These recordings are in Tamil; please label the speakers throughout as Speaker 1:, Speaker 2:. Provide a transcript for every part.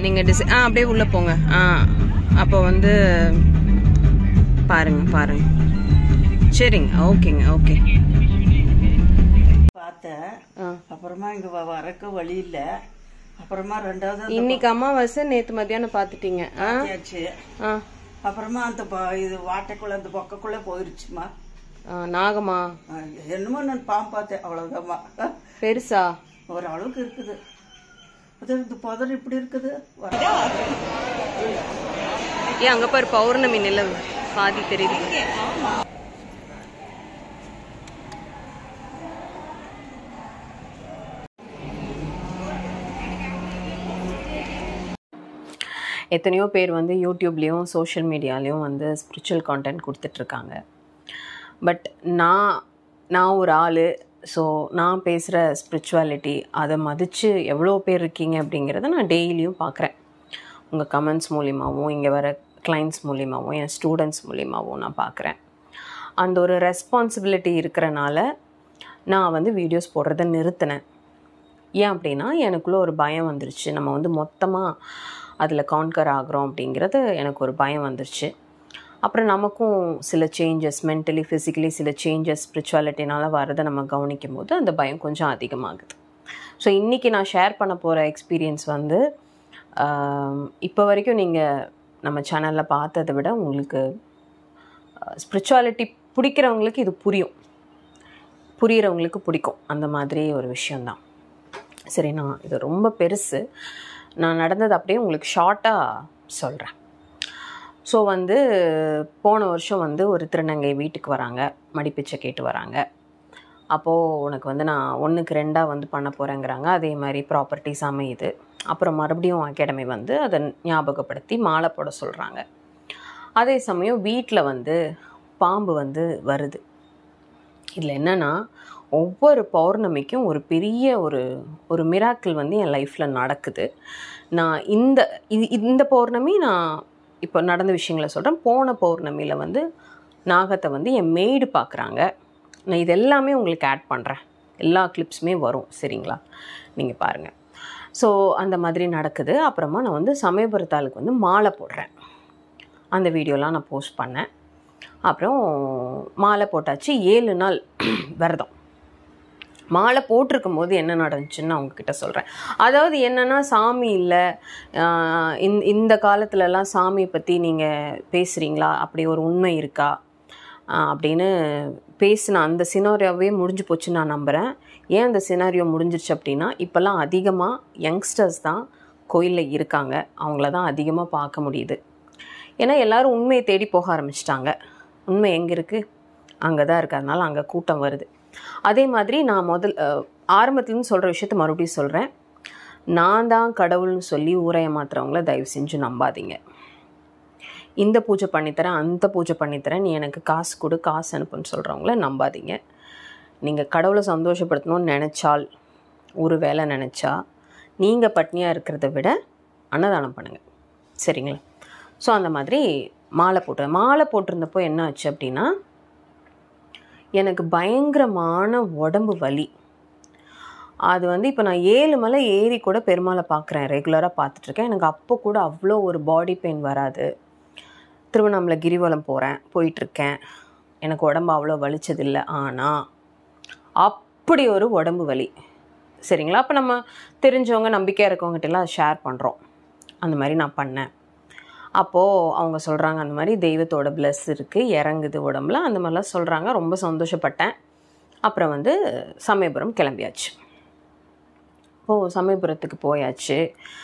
Speaker 1: நீங்கள் டிசை ஆ அப்படியே உள்ளே போங்க ஆ அப்போ வந்து பாருங்க பாருங்க சரிங்க ஓகேங்க ஓகே
Speaker 2: பார்த்தேன்
Speaker 1: ஆ
Speaker 2: அப்புறமா இங்க வ- வரக்கு வழி இல்ல அப்புறமா ரெண்டாவது அந்த
Speaker 1: இன்னைக்கு அமாவாசை நேற்று மத்தியானம் பார்த்துட்டீங்க ஆ
Speaker 2: பாத்தியாச்சு.
Speaker 1: ஆ
Speaker 2: அப்புறமா அந்த ப- இது வாட்டைக்குள்ள அந்த பக்கக்குள்ள போயிருச்சுமா
Speaker 1: ஆ, நாகமா
Speaker 2: ஆ, என்னமோ நான் பாம்பு பார்த்தேன் அவ்வளவுதாம்மா
Speaker 1: பெருசா
Speaker 2: ஒரு அளவுக்கு இருக்குது அது இந்த புதர் இப்படி இருக்குது வர-
Speaker 1: ஏன் அங்கே பாரு பௌர்ணமி நிலவு பாதி தெரியுது எத்தனையோ பேர் வந்து யூடியூப்லேயும் சோஷியல் மீடியாலேயும் வந்து ஸ்பிரிச்சுவல் கான்டென்ட் கொடுத்துட்ருக்காங்க பட் நான் நான் ஒரு ஆள் ஸோ நான் பேசுகிற ஸ்பிரிச்சுவாலிட்டி அதை மதித்து எவ்வளோ பேர் இருக்கீங்க அப்படிங்கிறத நான் டெய்லியும் பார்க்குறேன் உங்கள் கமெண்ட்ஸ் மூலியமாகவும் இங்கே வர கிளைண்ட்ஸ் மூலியமாகவும் என் ஸ்டூடெண்ட்ஸ் மூலியமாகவும் நான் பார்க்குறேன் அந்த ஒரு ரெஸ்பான்சிபிலிட்டி இருக்கிறனால நான் வந்து வீடியோஸ் போடுறத நிறுத்தினேன் ஏன் அப்படின்னா எனக்குள்ளே ஒரு பயம் வந்துருச்சு நம்ம வந்து மொத்தமாக அதில் கான்கர் ஆகிறோம் அப்படிங்கிறது எனக்கு ஒரு பயம் வந்துருச்சு அப்புறம் நமக்கும் சில சேஞ்சஸ் மென்டலி ஃபிசிக்கலி சில சேஞ்சஸ் ஸ்பிரிச்சுவாலிட்டினால வரதை நம்ம கவனிக்கும் போது அந்த பயம் கொஞ்சம் அதிகமாகுது ஸோ இன்றைக்கி நான் ஷேர் பண்ண போகிற எக்ஸ்பீரியன்ஸ் வந்து இப்போ வரைக்கும் நீங்கள் நம்ம சேனலில் பார்த்ததை விட உங்களுக்கு ஸ்பிரிச்சுவாலிட்டி பிடிக்கிறவங்களுக்கு இது புரியும் புரிகிறவங்களுக்கு பிடிக்கும் அந்த மாதிரி ஒரு விஷயந்தான் சரி நான் இது ரொம்ப பெருசு நான் நடந்தது அப்படியே உங்களுக்கு ஷார்ட்டாக சொல்கிறேன் ஸோ வந்து போன வருஷம் வந்து ஒரு திருநங்கை வீட்டுக்கு வராங்க மடிப்பிச்சை கேட்டு வராங்க அப்போது உனக்கு வந்து நான் ஒன்றுக்கு ரெண்டாக வந்து பண்ண போகிறேங்கிறாங்க அதே மாதிரி ப்ராப்பர்ட்டிஸ் அமையுது அப்புறம் மறுபடியும் அகாடமி வந்து அதை ஞாபகப்படுத்தி மாலை போட சொல்கிறாங்க அதே சமயம் வீட்டில் வந்து பாம்பு வந்து வருது இதில் என்னென்னா ஒவ்வொரு பௌர்ணமிக்கும் ஒரு பெரிய ஒரு ஒரு மிராக்கிள் வந்து என் லைஃப்பில் நடக்குது நான் இந்த இது இந்த பௌர்ணமி நான் இப்போ நடந்த விஷயங்களை சொல்கிறேன் போன பௌர்ணமியில் வந்து நாகத்தை வந்து என் மெய்டு பார்க்குறாங்க நான் இது எல்லாமே உங்களுக்கு ஆட் பண்ணுறேன் எல்லா கிளிப்ஸுமே வரும் சரிங்களா நீங்கள் பாருங்கள் ஸோ அந்த மாதிரி நடக்குது அப்புறமா நான் வந்து சமயபுரத்தாளுக்கு வந்து மாலை போடுறேன் அந்த வீடியோலாம் நான் போஸ்ட் பண்ணேன் அப்புறம் மாலை போட்டாச்சு ஏழு நாள் விரதம் மாலை போட்டிருக்கும் போது என்ன நடந்துச்சுன்னு நான் உங்ககிட்ட சொல்கிறேன் அதாவது என்னென்னா சாமி இல்லை இந்த இந்த காலத்துலலாம் சாமியை பற்றி நீங்கள் பேசுகிறீங்களா அப்படி ஒரு உண்மை இருக்கா ஆஹ் அப்படின்னு பேசின அந்த சினாரியோவே முடிஞ்சு போச்சுன்னு நான் நம்புகிறேன் ஏன் அந்த சினாரியோ முடிஞ்சிருச்சு அப்படின்னா இப்போல்லாம் அதிகமாக யங்ஸ்டர்ஸ் தான் கோயிலில் இருக்காங்க அவங்கள தான் அதிகமாக பார்க்க முடியுது ஏன்னா எல்லாரும் உண்மையை தேடி போக ஆரம்பிச்சிட்டாங்க உண்மை எங்கே இருக்குது அங்கே தான் இருக்குது அதனால அங்கே கூட்டம் வருது அதே மாதிரி நான் முதல் அஹ், ஆரம்பத்துலேருந்து சொல்கிற விஷயத்த மறுபடியும் சொல்கிறேன் நான் தான் கடவுள்னு சொல்லி ஊரை ஏமாத்துறவங்கள தயவு செஞ்சு நம்பாதீங்க இந்த பூஜை பண்ணித்தரேன் அந்த பூஜை பண்ணித்தரேன் நீ எனக்கு காசு கொடு காசு அனுப்புன்னு சொல்கிறவங்கள நம்பாதீங்க நீங்கள் கடவுளை சந்தோஷப்படுத்தணும்னு நினச்சால் ஒரு வேலை நினச்சா நீங்கள் பட்னியாக இருக்கிறத விட அன்னதானம் பண்ணுங்கள் சரிங்களா ஸோ அந்த மாதிரி மாலை போட்டு மாலை போட்டிருந்தப்போ என்ன ஆச்சு அப்படின்னா எனக்கு பயங்கரமான உடம்பு வலி அது வந்து இப்போ நான் ஏழு மலை ஏறி கூட பெருமாளை பார்க்குறேன் ரெகுலராக பார்த்துட்ருக்கேன் எனக்கு அப்போ கூட அவ்வளோ ஒரு பாடி பெயின் வராது திருவண்ணாமலை கிரிவலம் போகிறேன் போயிட்டுருக்கேன் எனக்கு உடம்பு அவ்வளோ வலிச்சதில்லை ஆனால் அப்படி ஒரு உடம்பு வலி சரிங்களா அப்போ நம்ம தெரிஞ்சவங்க நம்பிக்கையாக இருக்கவங்ககிட்டலாம் ஷேர் பண்ணுறோம் அந்த மாதிரி நான் பண்ணேன் அப்போது அவங்க சொல்கிறாங்க அந்த மாதிரி தெய்வத்தோட ப்ளஸ் இருக்குது இறங்குது உடம்புல அந்த மாதிரிலாம் சொல்கிறாங்க ரொம்ப சந்தோஷப்பட்டேன் அப்புறம் வந்து சமயபுரம் கிளம்பியாச்சு இப்போது சமயபுரத்துக்கு போயாச்சு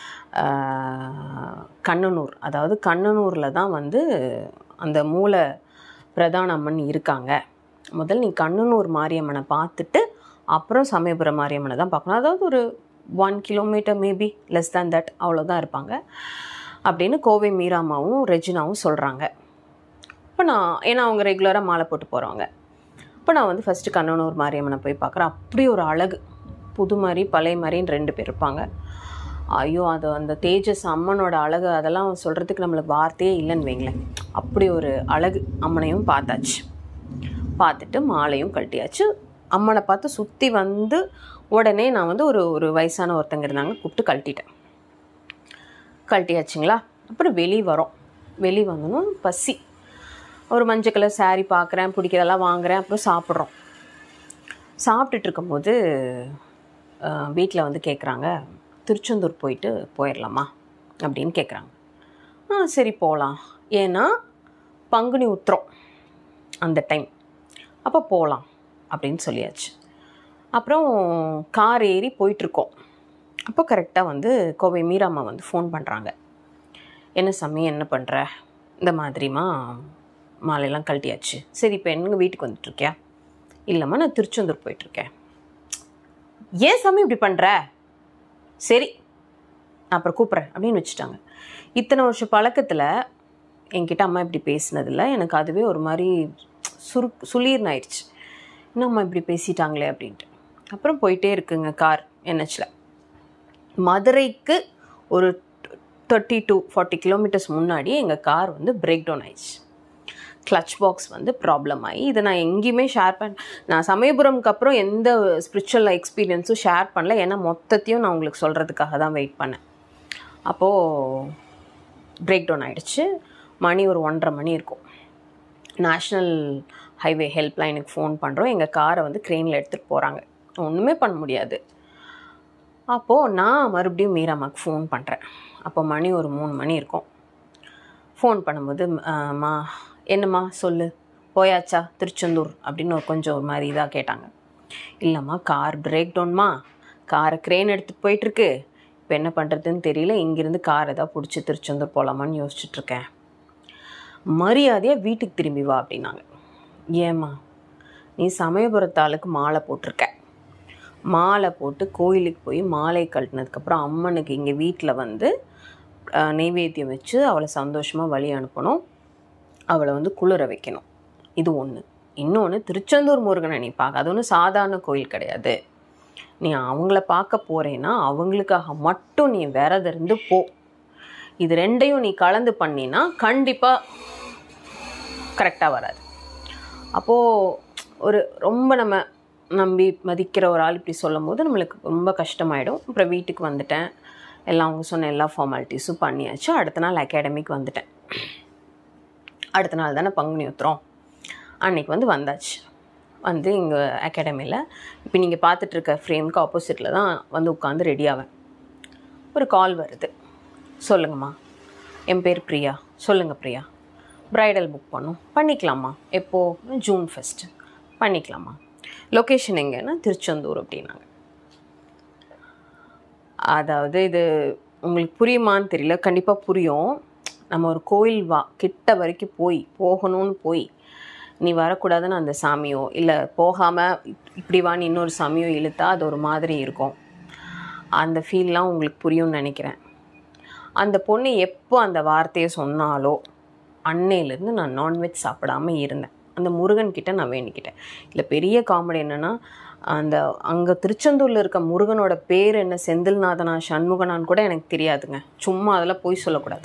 Speaker 1: ஆஹ், கண்ணனூர் அதாவது கண்ணனூரில் தான் வந்து அந்த மூல பிரதான அம்மன் இருக்காங்க முதல் நீ கண்ணனூர் மாரியம்மனை பார்த்துட்டு அப்புறம் சமயபுரம் மாரியம்மனை தான் பார்க்கணும் அதாவது ஒரு one kilometre maybe less than that அவ்வளோதான் இருப்பாங்க அப்படின்னு கோவை மீராமாவும் ரெஜினாவும் சொல்கிறாங்க இப்போ நான் ஏன்னா அவங்க ரெகுலராக மாலை போட்டு போகிறவங்க இப்போ நான் வந்து ஃபஸ்ட்டு கண்ணனூர் மாரியம்மனை போய் பார்க்குறேன் அப்படி ஒரு அழகு புது மாதிரி பழைய மாதிரின்னு ரெண்டு பேர் இருப்பாங்க ஐயோ அது அந்த தேஜஸ் அம்மனோட அழகு அதெல்லாம் சொல்கிறதுக்கு நம்மளுக்கு வார்த்தையே இல்லைன்னு வைங்களேன் அப்படி ஒரு அழகு அம்மனையும் பார்த்தாச்சு பார்த்துட்டு மாலையும் கழட்டியாச்சு அம்மனை பார்த்து சுற்றி வந்து உடனே நான் வந்து ஒரு ஒரு வயசான ஒருத்தங்க இருந்தாங்க கூப்பிட்டு கழட்டிட்டேன் கழட்டியாச்சுங்களா அப்புறம் வெளி வரோம் வெளி வந்தோன்னா பசி ஒரு மஞ்சள் கலர் saree பார்க்குறேன் பிடிக்கிறதெல்லாம் வாங்குறேன் அப்புறம் சாப்பிட்றோம் சாப்பிட்டுட்டு இருக்கும்போது வீட்டில் வந்து கேட்குறாங்க திருச்செந்தூர் போயிட்டு போயிடலாமா அப்படின்னு கேட்குறாங்க ஆ சரி போகலாம் ஏன்னா பங்குனி உத்திரம் அந்த டைம் அப்போ போகலாம் அப்படின்னு சொல்லியாச்சு அப்புறம் கார் ஏறி போயிட்டுருக்கோம் அப்போ கரெக்டாக வந்து கோவை மீராம்மா வந்து ஃபோன் பண்ணுறாங்க என்ன சாமி என்ன பண்ணுற இந்த மாதிரிமா மாலையெல்லாம் கழட்டியாச்சு சரி இப்போ எங்க வீட்டுக்கு வந்துட்டுருக்கியா இல்லைம்மா நான் திருச்செந்தூர் போயிட்டுருக்கேன் ஏன் சாமி இப்படி பண்ணுற சரி நான் அப்புறம் கூப்பிட்றேன் அப்படின்னு வச்சுட்டாங்க இத்தனை வருஷம் பழக்கத்தில் என்கிட்ட அம்மா இப்படி பேசினதில்ல எனக்கு அதுவே ஒரு மாதிரி சுரு சுளீர்னு ஆயிடுச்சு என்ன அம்மா இப்படி பேசிட்டாங்களே அப்படின்ட்டு அப்புறம் போயிட்டே இருக்குங்க கார் என்ஹெச்சில் மதுரைக்கு ஒரு தேர்ட்டி டு ஃபார்ட்டி கிலோமீட்டர்ஸ் முன்னாடி எங்கள் கார் வந்து பிரேக் டவுன் ஆயிடுச்சு கிளச் பாக்ஸ் வந்து ப்ராப்ளம் ஆகி இதை நான் எங்கேயுமே ஷேர் பண்ண நான் சமயபுரம்க்கு அப்புறம் எந்த ஸ்பிரிச்சுவல் எக்ஸ்பீரியன்ஸும் ஷேர் பண்ணல ஏன்னா மொத்தத்தையும் நான் உங்களுக்கு சொல்கிறதுக்காக தான் வெயிட் பண்ணேன் அப்போது பிரேக் டவுன் ஆகிடுச்சு மணி ஒரு ஒன்றரை மணி இருக்கும் நேஷ்னல் ஹைவே ஹெல்ப்லைனுக்கு ஃபோன் பண்ணுறோம் எங்கள் காரை வந்து க்ரெயினில் எடுத்துகிட்டு போகிறாங்க ஒன்றுமே பண்ண முடியாது அப்போது நான் மறுபடியும் மீராமாக்கு ஃபோன் பண்ணுறேன் அப்போ மணி ஒரு மூணு மணி இருக்கும் ஃபோன் பண்ணும்போது மா என்னம்மா சொல்லு போயாச்சா திருச்செந்தூர் அப்படின்னு ஒரு கொஞ்சம் ஒரு மாதிரி இதாக கேட்டாங்க இல்லைம்மா கார் பிரேக் டவுன்மா காரை க்ரெயின் எடுத்துகிட்டு போயிட்டுருக்கு இப்போ என்ன பண்ணுறதுன்னு தெரியல இங்கேருந்து கார் ஏதாவது பிடிச்சி திருச்செந்தூர் போகலாமான்னு யோசிச்சுட்ருக்கேன் மரியாதையாக வீட்டுக்கு திரும்பி வா அப்படின்னாங்க ஏம்மா நீ சமயபுரத்தாளுக்கு மாலை போட்டிருக்க மாலை போட்டு கோயிலுக்கு போய் மாலை கழட்டினதுக்கப்புறம் அம்மனுக்கு இங்கே வீட்டில் வந்து அஹ், நெய்வேத்தியம் வச்சு அவளை சந்தோஷமாக வழி அனுப்பணும் அவளை வந்து குளிர வைக்கணும் இது ஒன்று இன்னொன்று திருச்செந்தூர் முருகனை நீ பார்க்க அது ஒன்றும் சாதாரண கோயில் கிடையாது நீ அவங்கள பார்க்க போகிறேன்னா அவங்களுக்காக மட்டும் நீ விரதம் இருந்து போ இது ரெண்டையும் நீ கலந்து பண்ணினா கண்டிப்பாக கரெக்டாக வராது அப்போது ஒரு ரொம்ப நம்ம நம்பி மதிக்கிற ஒரு ஆள் இப்படி சொல்லும் போது நம்மளுக்கு ரொம்ப கஷ்டமாயிடும் அப்புறம் வீட்டுக்கு வந்துட்டேன் எல்லாம் அவங்க சொன்ன எல்லா ஃபார்மாலிட்டிஸும் பண்ணியாச்சு அடுத்த நாள் அகாடமிக்கு வந்துட்டேன் அடுத்த நாள் தானே பங்குனி உத்திரம் அன்னைக்கு வந்து வந்தாச்சு வந்து இங்கே அகாடமியில் இப்போ நீங்கள் பார்த்துட்டு இருக்க ஃப்ரேம்க்கு ஆப்போசிட்டில் தான் வந்து உட்காந்து ரெடி ஆவேன் ஒரு கால் வருது சொல்லுங்கம்மா என் பேர் பிரியா சொல்லுங்கள் பிரியா ப்ரைடல் புக் பண்ணோம் பண்ணிக்கலாமா எப்போது ஜூன் ஃபஸ்ட்டு பண்ணிக்கலாமா லொக்கேஷன் எங்கன்னா திருச்செந்தூர் அப்படின்னாங்க அதாவது இது உங்களுக்கு புரியுமான்னு தெரியல கண்டிப்பாக புரியும் நம்ம ஒரு கோயில் வா கிட்ட வரைக்கும் போய் போகணும்னு போய் நீ வரக்கூடாதுன்னு அந்த சாமியோ இல்லை போகாமல் இப்படி வான்னு இன்னொரு சாமியோ இழுத்தா அது ஒரு மாதிரி இருக்கும் அந்த ஃபீல்லாம் உங்களுக்கு புரியும்னு நினைக்கிறேன் அந்த பொண்ணு எப்போ அந்த வார்த்தையை சொன்னாலோ அன்னையிலேருந்து நான் நான்வெஜ் சாப்பிடாம இருந்தேன் அந்த முருகன் கிட்ட நான் வேண்டிக்கிட்டேன் இல்லை பெரிய காமெடி என்னென்னா அந்த அங்கே திருச்செந்தூரில் இருக்க முருகனோட பேர் என்ன செந்தில்நாதனா சண்முகனான்னு கூட எனக்கு தெரியாதுங்க சும்மா அதெல்லாம் போய் சொல்லக்கூடாது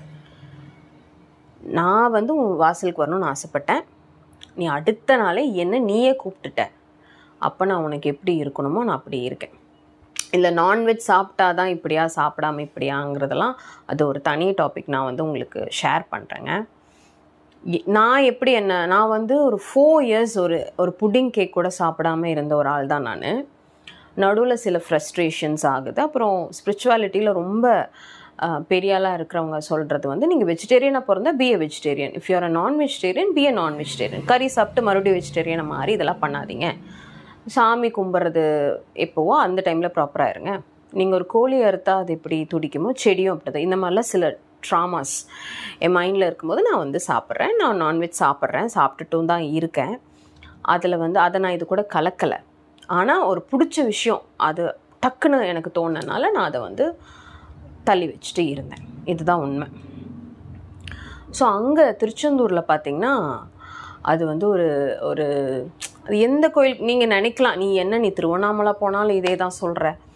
Speaker 1: நான் வந்து உன் வாசலுக்கு வரணும்னு ஆசைப்பட்டேன் நீ அடுத்த நாளே என்ன நீயே கூப்பிட்டுட்ட அப்போ நான் உனக்கு எப்படி இருக்கணுமோ நான் அப்படி இருக்கேன் இல்லை நான்வெஜ் சாப்பிட்டா தான் இப்படியா சாப்பிடாம இப்படியாங்கிறதெல்லாம் அது ஒரு தனி டாபிக் நான் வந்து உங்களுக்கு ஷேர் பண்ணுறேங்க இ- நான் எப்படி என்ன நான் வந்து ஒரு ஃபோர் இயர்ஸ் ஒரு ஒரு புட்டிங் கேக் கூட சாப்பிடாம இருந்த ஒரு ஆள் தான் நான் நடுவில் சில ஃப்ரஸ்ட்ரேஷன்ஸ் ஆகுது அப்புறம் ஸ்பிரிச்சுவாலிட்டியில் ரொம்ப அஹ், பெரிய ஆளாக இருக்கிறவங்க சொல்கிறது வந்து நீங்கள் வெஜிடேரியனாக பிறந்தா be a vegetarian if you are a non vegetarian be a non vegetarian கறி சாப்பிட்டு மறுபடியும் வெஜிடேரியனை மாறி இதெல்லாம் பண்ணாதீங்க சாமி கும்பிட்றது எப்போவோ அந்த டைமில் ப்ராப்பராக இருங்க நீங்கள் ஒரு கோழி அறுத்தா அது எப்படி துடிக்குமோ செடியும் அப்படி தான் இந்த மாதிரிலாம் சில ட்ராமாஸ் என் மைண்டில் இருக்கும்போது நான் வந்து சாப்பிட்றேன் நான் நான்வெஜ் சாப்பிட்றேன் சாப்பிட்டுட்டும் தான் இருக்கேன் அதில் வந்து அதை நான் இது கூட கலக்கலை ஆனால் ஒரு பிடிச்ச விஷயம் அது டக்குன்னு எனக்கு தோணுனால நான் அதை வந்து தள்ளி வச்சுட்டு இருந்தேன் இதுதான் உண்மை ஸோ அங்கே திருச்செந்தூரில் பார்த்தீங்கன்னா அது வந்து ஒரு ஒரு அது எந்த கோயில் நீங்கள் நினைக்கலாம் நீ என்ன நீ திருவண்ணாமலை போனாலும் இதே தான் சொல்கிற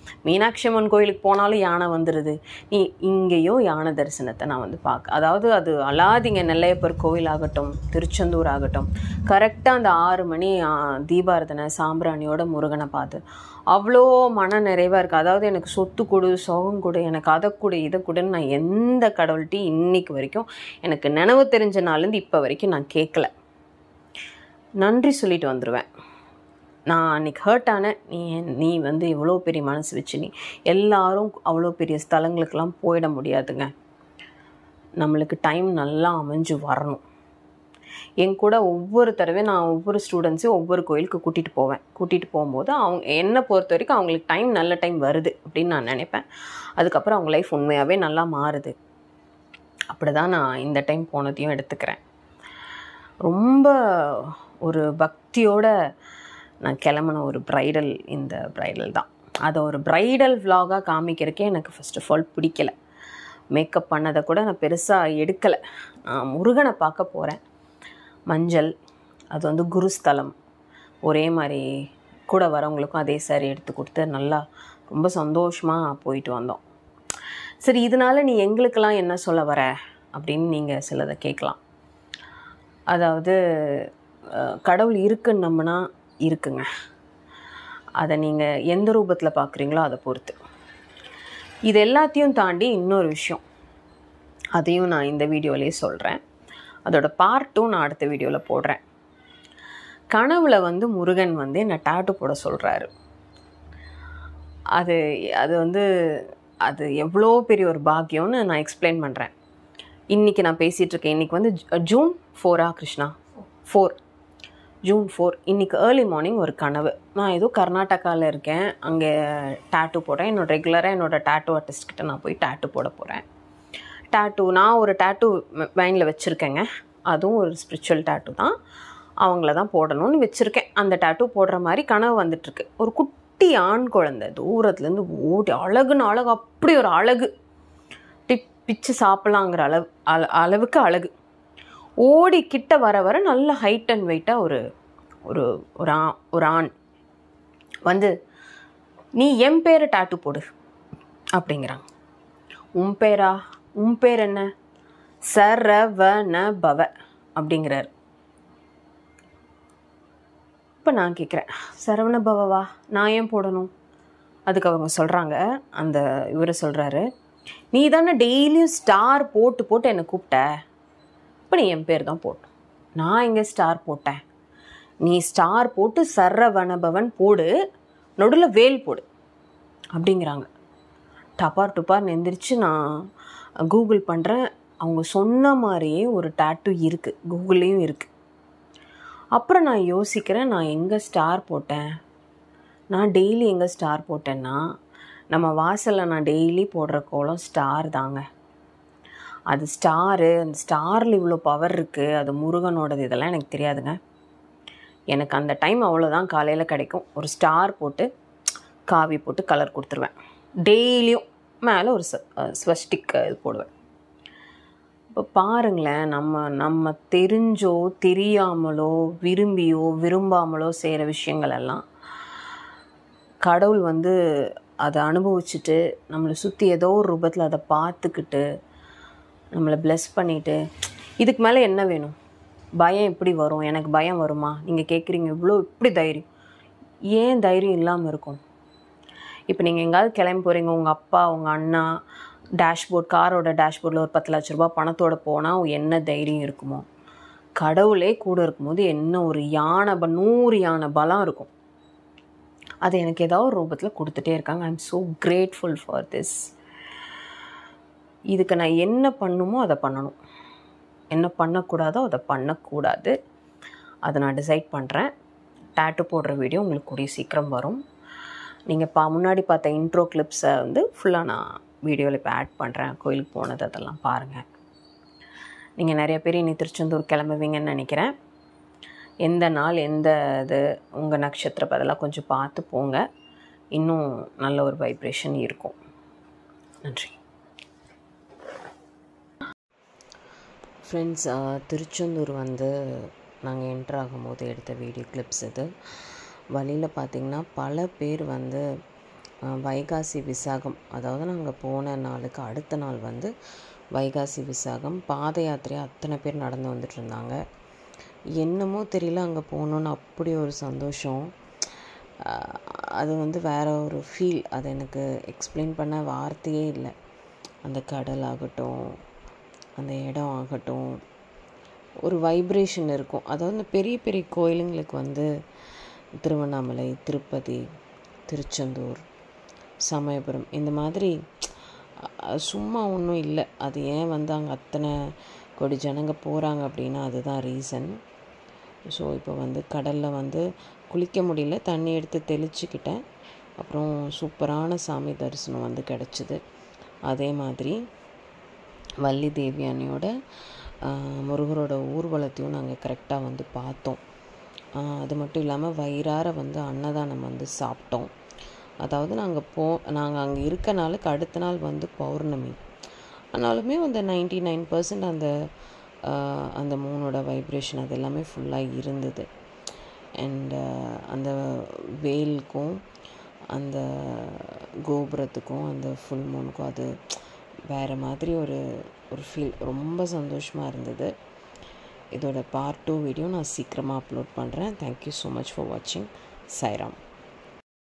Speaker 1: மீனாட்சி அம்மன் கோயிலுக்கு போனாலும் யானை வந்துடுது நீ இங்கேயும் யானை தரிசனத்தை நான் வந்து பார்க்க அதாவது அது அலாதிங்க நெல்லையப்பர் கோவில் ஆகட்டும் திருச்செந்தூர் ஆகட்டும் கரெக்டாக அந்த ஆறு மணி ஆ, தீபாரதனை சாம்பிராணியோட முருகனை பார்த்து அவ்வளோ மன நிறைவாக இருக்குது அதாவது எனக்கு சொத்து கொடு சுகம் கொடு எனக்கு அதை கொடு இதை கொடுன்னு நான் எந்த கடவுள்கிட்டையும் இன்னைக்கு வரைக்கும் எனக்கு நினைவு தெரிஞ்ச நாள்லேருந்து இப்போ வரைக்கும் நான் கேட்கல நன்றி சொல்லிட்டு வந்துடுவேன் நான் அன்னைக்கு ஹர்ட் ஆனேன் நீ நீ வந்து இவ்வளோ பெரிய மனசு வச்சு நீ எல்லாரும் அவ்வளோ பெரிய ஸ்தலங்களுக்கெல்லாம் போயிட முடியாதுங்க நம்மளுக்கு டைம் நல்லா அமைஞ்சு வரணும் என் கூட ஒவ்வொரு தடவையும் நான் ஒவ்வொரு ஸ்டூடெண்ட்ஸையும் ஒவ்வொரு கோயிலுக்கு கூட்டிகிட்டு போவேன் கூட்டிகிட்டு போகும்போது அவங்க என்னை பொறுத்த வரைக்கும் அவங்களுக்கு டைம் நல்ல டைம் வருது அப்படின்னு நான் நினைப்பேன் அதுக்கப்புறம் அவங்க லைஃப் உண்மையாகவே நல்லா மாறுது அப்படி தான் நான் இந்த டைம் போனதையும் எடுத்துக்கிறேன் ரொம்ப ஒரு பக்தியோட நான் கிளம்புன ஒரு ப்ரைடல் இந்த ப்ரைடல் தான் அதை ஒரு ப்ரைடல் vlog-ஆ காமிக்கிறதுக்கே எனக்கு ஃபர்ஸ்ட் ஆஃப் ஆல் பிடிக்கல மேக்கப் பண்ணதை கூட நான் பெருசாக எடுக்கலை நான் முருகனை பார்க்க போகிறேன் மஞ்சள் அது வந்து குருஸ்தலம் ஒரே மாதிரி கூட வரவங்களுக்கும் அதே சாரி எடுத்து கொடுத்து நல்லா ரொம்ப சந்தோஷமாக போயிட்டு வந்தோம் சரி இதனால நீ எங்களுக்கெல்லாம் என்ன சொல்ல வர அப்படின்னு நீங்கள் சிலதை கேட்கலாம் அதாவது அஹ், கடவுள் இருக்குன்னு நம்பினா இருக்குங்க அதை நீங்கள் எந்த ரூபத்தில் பார்க்குறீங்களோ அதை பொறுத்து இது எல்லாத்தையும் தாண்டி இன்னொரு விஷயம் அதையும் நான் இந்த வீடியோலேயே சொல்கிறேன் அதோட பார்ட்டும் நான் அடுத்த வீடியோவில் போடுறேன் கனவுல வந்து முருகன் வந்து என்னை டாட்டு போட சொல்கிறாரு அது அது வந்து அது எவ்வளோ பெரிய ஒரு பாக்கியம்னு நான் எக்ஸ்பிளைன் பண்ணுறேன் இன்றைக்கி நான் பேசிகிட்டு இருக்கேன் இன்றைக்கி வந்து ஜூ- ஜூன் ஃபோரா கிருஷ்ணா ஃபோர் ஜூன் ஃபோர் இன்றைக்கி ஏர்லி மார்னிங் ஒரு கனவு நான் ஏதோ கர்நாடகாவில் இருக்கேன் அங்கே டேட்டு போடுறேன் என்னோட ரெகுலராக என்னோட டேட்டு ஆர்டிஸ்ட் கிட்ட நான் போய் டேட்டு போட போகிறேன் டேட்டு நான் ஒரு டேட்டு மைண்டில் வச்சுருக்கேங்க அதுவும் ஒரு ஸ்பிரிச்சுவல் டேட்டு தான் அவங்கள தான் போடணும்னு வச்சுருக்கேன் அந்த டேட்டு போடுற மாதிரி கனவு வந்துட்டுருக்கு ஒரு குட்டி ஆண் குழந்தை தூரத்துலேருந்து ஓடி அழகுன்னு அழகு அப்படி ஒரு அழகு டிப் பிச்சு சாப்பிட்லாங்கிற அளவு அள அளவுக்கு அழகு ஓடி கிட்ட வர வர நல்ல ஹைட் அண்ட் வெயிட்டாக ஒரு ஒரு ஒரு ஆ ஒரு ஆண் வந்து நீ என் பேரை டாட்டு போடு அப்படிங்கிறாங்க உன் பேரா உன் பேர் என்ன சரவண பவ அப்படிங்கிறார் இப்போ நான் கேட்குறேன் சரவண பவவா நான் ஏன் போடணும் அதுக்கு அவங்க சொல்கிறாங்க அந்த இவர் சொல்கிறாரு நீ தானே டெய்லியும் ஸ்டார் போட்டு போட்டு என்னை கூப்பிட்ட இப்போ நீ என் பேர் தான் போடணும் நான் எங்கே ஸ்டார் போட்டேன் நீ ஸ்டார் போட்டு சரவணபவன் போடு நடுவில் வேல் போடு அப்படிங்கிறாங்க டப்பார் டுப்பார் எந்திரிச்சு நான் கூகுள் பண்ணுறேன் அவங்க சொன்ன மாதிரியே ஒரு டாட்டூ இருக்குது கூகுள்லேயும் இருக்குது அப்புறம் நான் யோசிக்கிறேன் நான் எங்கே ஸ்டார் போட்டேன் நான் டெய்லி எங்கே ஸ்டார் போட்டேன்னா நம்ம வாசலில் நான் டெய்லி போடுற கோலம் ஸ்டார் தாங்க அது ஸ்டாரு அந்த ஸ்டாரில் இவ்வளோ பவர் இருக்குது அது முருகனோடது இதெல்லாம் எனக்கு தெரியாதுங்க எனக்கு அந்த டைம் அவ்வளோதான் காலையில் கிடைக்கும் ஒரு ஸ்டார் போட்டு காவி போட்டு கலர் கொடுத்துருவேன் டெய்லியும் மேலே ஒரு ஸ்வஸ்டிக் இது போடுவேன் இப்போ பாருங்களேன் நம்ம நம்ம தெரிஞ்சோ தெரியாமலோ விரும்பியோ விரும்பாமலோ செய்கிற விஷயங்கள் எல்லாம் கடவுள் வந்து அதை அனுபவிச்சுட்டு நம்மளை சுற்றி ஏதோ ஒரு ரூபத்தில் அதை பார்த்துக்கிட்டு நம்மளை bless பண்ணிட்டு இதுக்கு மேலே என்ன வேணும் பயம் எப்படி வரும் எனக்கு பயம் வருமா நீங்கள் கேட்குறீங்க இவ்வளோ இப்படி தைரியம் ஏன் தைரியம் இல்லாமல் இருக்கும் இப்போ நீங்கள் எங்கேயாவது கிளம்பி போகிறீங்க உங்கள் அப்பா உங்கள் அண்ணா டேஷ்போர்ட் காரோட டேஷ்போர்டில் ஒரு பத்து லட்ச ரூபா பணத்தோட போனால் என்ன தைரியம் இருக்குமோ கடவுளே கூட இருக்கும்போது என்ன ஒரு யானை ப நூறு யானை பலம் இருக்கும் அது எனக்கு ஏதாவது ஒரு ரூபத்தில் கொடுத்துட்டே இருக்காங்க I am so grateful for this இதுக்கு நான் என்ன பண்ணுமோ அதை பண்ணணும் என்ன பண்ணக்கூடாதோ அதை பண்ணக்கூடாது அதை நான் டிசைட் பண்ணுறேன் டேட்டு போடுற வீடியோ உங்களுக்கு கூடிய சீக்கிரம் வரும் நீங்கள் பா முன்னாடி பார்த்த இன்ட்ரோ கிளிப்ஸை வந்து ஃபுல்லாக நான் வீடியோவில் இப்போ ஆட் பண்ணுறேன் கோயிலுக்கு போனது அதெல்லாம் பாருங்கள் நீங்கள் நிறைய பேர் இனி திருச்செந்தூர் கிளம்புவீங்கன்னு நினைக்கிறேன் எந்த நாள் எந்த இது உங்கள் நட்சத்திரம் அதெல்லாம் கொஞ்சம் பார்த்து போங்க இன்னும் நல்ல ஒரு வைப்ரேஷன் இருக்கும் நன்றி ஃப்ரெண்ட்ஸ் திருச்செந்தூர் வந்து நாங்கள் என்ட்ரு ஆகும்போது எடுத்த வீடியோ கிளிப்ஸ் இது வழியில் பார்த்திங்கன்னா பல பேர் வந்து அஹ், வைகாசி விசாகம் அதாவது நாங்கள் போன நாளுக்கு அடுத்த நாள் வந்து வைகாசி விசாகம் பாத யாத்திரையாக அத்தனை பேர் நடந்து வந்துட்டு இருந்தாங்க என்னமோ தெரியல அங்கே போகணுன்னு அப்படி ஒரு சந்தோஷம் அஹ், அது வந்து வேற ஒரு ஃபீல் அது எனக்கு எக்ஸ்பிளைன் பண்ண வார்த்தையே இல்லை அந்த கடல் ஆகட்டும் அந்த இடம் ஆகட்டும் ஒரு வைப்ரேஷன் இருக்கும் அதாவது இந்த பெரிய பெரிய கோயிலுங்களுக்கு வந்து திருவண்ணாமலை திருப்பதி திருச்செந்தூர் சமயபுரம் இந்த மாதிரி அஹ், சும்மா ஒன்றும் இல்லை அது ஏன் வந்து அங்கே அத்தனை கோடி ஜனங்க போகிறாங்க அப்படின்னா அதுதான் ரீசன் ஸோ இப்போ வந்து கடலில் வந்து குளிக்க முடியல தண்ணி எடுத்து தெளிச்சுக்கிட்டேன் அப்புறம் சூப்பரான சாமி தரிசனம் வந்து கிடச்சிது அதே மாதிரி வள்ளி தேவி அன்னையோட ஆஹ், முருகரோட ஊர்வலத்தையும் நாங்கள் கரெக்டாக வந்து பார்த்தோம் ஆஹ், அது மட்டும் இல்லாமல் வயிறார வந்து அன்னதானம் வந்து சாப்பிட்டோம் அதாவது நாங்கள் போ நாங்கள் அங்கே இருக்க நாளுக்கு அடுத்த நாள் வந்து பௌர்ணமி ஆனாலுமே அந்த நைன்டி நைன் பர்சன்ட் அந்த ஆஹ், அந்த மூணோட வைப்ரேஷன் அது எல்லாமே ஃபுல்லாக இருந்தது அண்ட் அந்த வேலுக்கும் அந்த கோபுரத்துக்கும் அந்த ஃபுல் மூனுக்கும் அது வேறு மாதிரி ஒரு ஒரு ஃபீல் ரொம்ப சந்தோஷமாக இருந்தது இதோட பார்ட் டூ வீடியோ நான் சீக்கிரமாக அப்லோட் பண்ணுறேன் தேங்க்யூ ஸோ மச் ஃபார் வாட்சிங் சாய்ராம்